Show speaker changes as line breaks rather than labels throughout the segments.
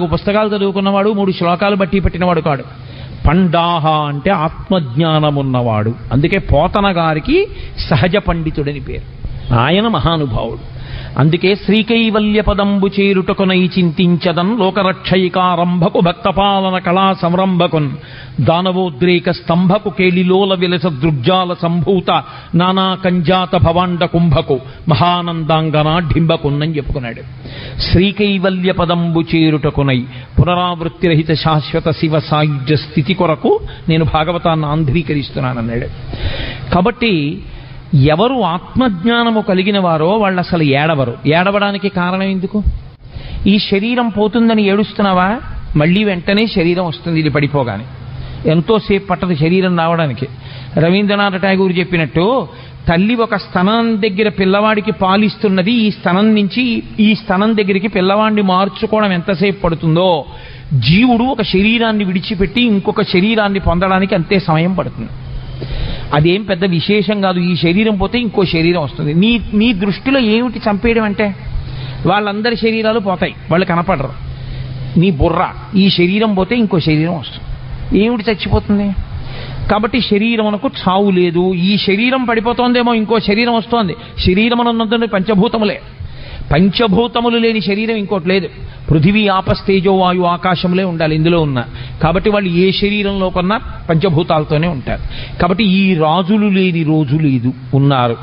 నాలుగు పుస్తకాలు చదువుకున్నవాడు మూడు శ్లోకాలు బట్టి పెట్టినవాడు కాడు పండాహ అంటే ఆత్మజ్ఞానం ఉన్నవాడు అందుకే పోతన గారికి సహజ పండితుడని పేరు ఆయన మహానుభావుడు అందుకే శ్రీకైవల్య పదంబు చేరుటకునై చింతించదన్ లోకరక్షయికారంభకు భక్తపాలన కళా సంరంభకున్ దానవోద్రేక స్తంభకు కేళిలోల విలస దృగ్జాల సంభూత నానా కంజాత భవాండ కుంభకు మహానందాంగన ఢింబకున్నని చెప్పుకున్నాడు శ్రీకైవల్య పదంబు చేరుటకునై పునరావృత్తి రహిత శాశ్వత శివ సాయుధ్య స్థితి కొరకు నేను భాగవతాన్ని ఆంధ్రీకరిస్తున్నానన్నాడు కాబట్టి ఎవరు ఆత్మజ్ఞానము కలిగిన వారో వాళ్ళు అసలు ఏడవరు ఏడవడానికి కారణం ఎందుకు ఈ శరీరం పోతుందని ఏడుస్తున్నావా మళ్ళీ వెంటనే శరీరం వస్తుంది ఇది పడిపోగానే ఎంతోసేపు పట్టదు శరీరం రావడానికి రవీంద్రనాథ్ ఠాగూర్ చెప్పినట్టు తల్లి ఒక స్తనం దగ్గర పిల్లవాడికి పాలిస్తున్నది ఈ స్తనం నుంచి ఈ స్తనం దగ్గరికి పిల్లవాడిని మార్చుకోవడం ఎంతసేపు పడుతుందో జీవుడు ఒక శరీరాన్ని విడిచిపెట్టి ఇంకొక శరీరాన్ని పొందడానికి అంతే సమయం పడుతుంది అదేం పెద్ద విశేషం కాదు ఈ శరీరం పోతే ఇంకో శరీరం వస్తుంది నీ నీ దృష్టిలో ఏమిటి చంపేయడం అంటే వాళ్ళందరి శరీరాలు పోతాయి వాళ్ళు కనపడరు నీ బుర్ర ఈ శరీరం పోతే ఇంకో శరీరం వస్తుంది ఏమిటి చచ్చిపోతుంది కాబట్టి శరీరమునకు చావు లేదు ఈ శరీరం పడిపోతోందేమో ఇంకో శరీరం వస్తోంది శరీరం అన్నది పంచభూతములే పంచభూతములు లేని శరీరం ఇంకోటి లేదు పృథివీ ఆపస్తేజో వాయు ఆకాశములే ఉండాలి ఇందులో ఉన్న కాబట్టి వాళ్ళు ఏ శరీరంలో కొన్నా పంచభూతాలతోనే ఉంటారు కాబట్టి ఈ రాజులు లేని రోజు లేదు ఉన్నారు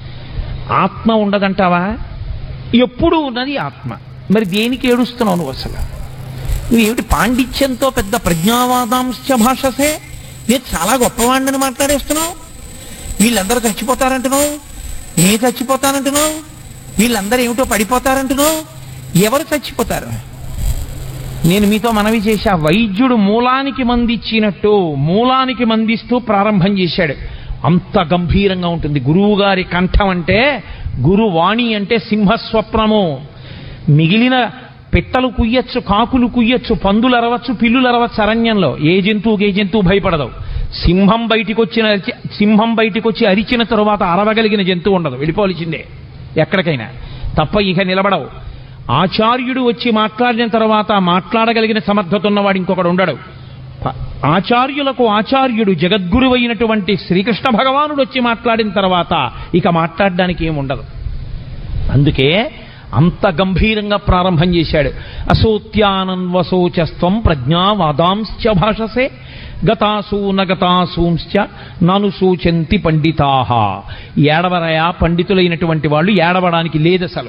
ఆత్మ ఉండదంటావా ఎప్పుడు ఉన్నది ఆత్మ మరి దేనికి ఏడుస్తున్నావు నువ్వు అసలు నువ్వేమిటి పాండిత్యంతో పెద్ద ప్రజ్ఞావాదాంశ భాషసే నేను చాలా గొప్పవాడిని మాట్లాడేస్తున్నావు వీళ్ళందరూ చచ్చిపోతారంటున్నావు నేను చచ్చిపోతానంటున్నావు వీళ్ళందరూ ఏమిటో పడిపోతారంటున్నావు ఎవరు చచ్చిపోతారు నేను మీతో మనవి చేశా వైద్యుడు మూలానికి మందిచ్చినట్టు మూలానికి మందిస్తూ ప్రారంభం చేశాడు అంత గంభీరంగా ఉంటుంది గురువు గారి కంఠం అంటే గురువాణి అంటే సింహస్వప్నము మిగిలిన పిట్టలు కుయ్యచ్చు కాకులు కుయ్యచ్చు పందులు అరవచ్చు పిల్లులు అరవచ్చు అరణ్యంలో ఏ జంతువుకి ఏ జంతువు భయపడదు సింహం బయటికి వచ్చిన సింహం బయటికి వచ్చి అరిచిన తరువాత అరవగలిగిన జంతువు ఉండదు వెళ్ళిపోవలసిందే ఎక్కడికైనా తప్ప ఇక నిలబడవు ఆచార్యుడు వచ్చి మాట్లాడిన తర్వాత మాట్లాడగలిగిన సమర్థత ఉన్నవాడు ఇంకొకడు ఉండడు ప- ఆచార్యులకు ఆచార్యుడు జగద్గురువైనటువంటి శ్రీకృష్ణ భగవానుడు వచ్చి మాట్లాడిన తర్వాత ఇక మాట్లాడడానికి ఏముండదు అందుకే అంత గంభీరంగా ప్రారంభం చేశాడు అసోత్యానన్వసోచస్వం ప్రజ్ఞావాదాంశ్చ భాషసే గతాసూ నగతాసూంశ్చ నను సూచంతి పండితాహ ఏడవరయా పండితులైనటువంటి వాళ్ళు ఏడవడానికి లేదసలు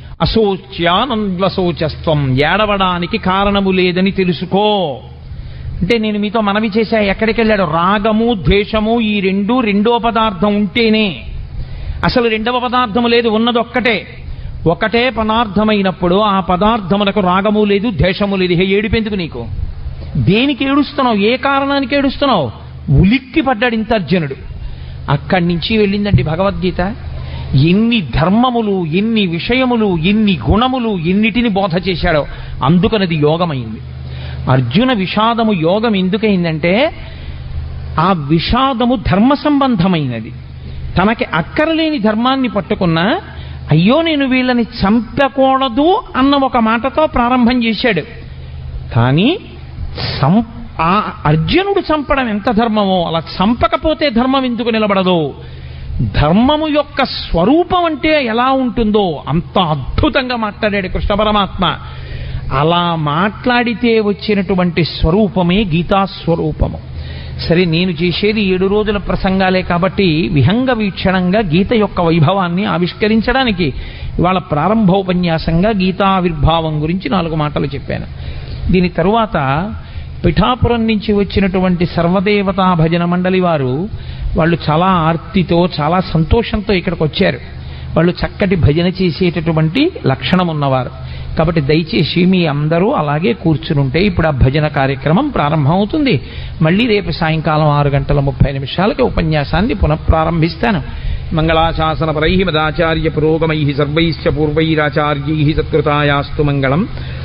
అసోచ్యానన్వసోచస్వం ఏడవడానికి కారణము లేదని తెలుసుకో అంటే నేను మీతో మనవి చేశా ఎక్కడికి వెళ్ళాడు రాగము ద్వేషము ఈ రెండు రెండో పదార్థం ఉంటేనే అసలు రెండవ పదార్థము లేదు ఉన్నది ఒక్కటే ఒకటే పదార్థమైనప్పుడు ఆ పదార్థమునకు రాగము లేదు ద్వేషము లేదు ఇహ ఏడిపెందుకు నీకు దేనికి ఏడుస్తున్నావు ఏ కారణానికి ఏడుస్తున్నావు ఉలిక్కి పడ్డాడు ఇంత అర్జునుడు అక్కడి నుంచి వెళ్ళిందండి భగవద్గీత ఎన్ని ధర్మములు ఎన్ని విషయములు ఎన్ని గుణములు ఎన్నిటిని బోధ చేశాడో అందుకనది యోగమైంది అర్జున విషాదము యోగం ఎందుకైందంటే ఆ విషాదము ధర్మ సంబంధమైనది తనకి అక్కరలేని ధర్మాన్ని పట్టుకున్నా అయ్యో నేను వీళ్ళని చంపకూడదు అన్న ఒక మాటతో ప్రారంభం చేశాడు కానీ సం ఆ అర్జునుడు చంపడం ఎంత ధర్మమో అలా చంపకపోతే ధర్మం ఎందుకు నిలబడదు ధర్మము యొక్క స్వరూపం అంటే ఎలా ఉంటుందో అంత అద్భుతంగా మాట్లాడాడు కృష్ణ పరమాత్మ అలా మాట్లాడితే వచ్చినటువంటి స్వరూపమే గీతా స్వరూపము సరే నేను చేసేది ఏడు రోజుల ప్రసంగాలే కాబట్టి విహంగ వీక్షణంగా గీత యొక్క వైభవాన్ని ఆవిష్కరించడానికి ఇవాళ ప్రారంభోపన్యాసంగా గీతావిర్భావం గురించి నాలుగు మాటలు చెప్పాను దీని తరువాత పిఠాపురం నుంచి వచ్చినటువంటి సర్వదేవతా భజన మండలి వారు వాళ్ళు చాలా ఆర్తితో చాలా సంతోషంతో ఇక్కడికి వచ్చారు వాళ్ళు చక్కటి భజన చేసేటటువంటి లక్షణం ఉన్నవారు కాబట్టి దయచేసి మీ అందరూ అలాగే కూర్చునుంటే ఇప్పుడు ఆ భజన కార్యక్రమం ప్రారంభమవుతుంది మళ్ళీ రేపు సాయంకాలం ఆరు గంటల ముప్పై నిమిషాలకి ఉపన్యాసాన్ని పునఃప్రారంభిస్తాను మంగళాశాసనపరై మదాచార్య పురోగమై సర్వైశ్చ పూర్వైరాచార్యై సత్కృతాయాస్తు మంగళం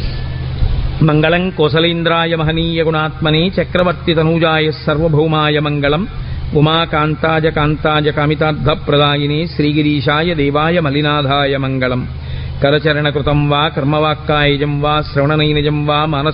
మంగళం కోసలేంద్రాయ మహనీయ గుణాత్మనే చక్రవర్తి తనూజాయ సర్వభౌమాయ మంగళం ఉమాకాంతాయ కాంతాయ కామితార్థ ప్రదాయినే శ్రీగిరీశాయ దేవాయ మలినాథాయ మంగళం కరచరణకృతం వా కర్మవాక్కాయజం వా శ్రవణనైనజం వా మానస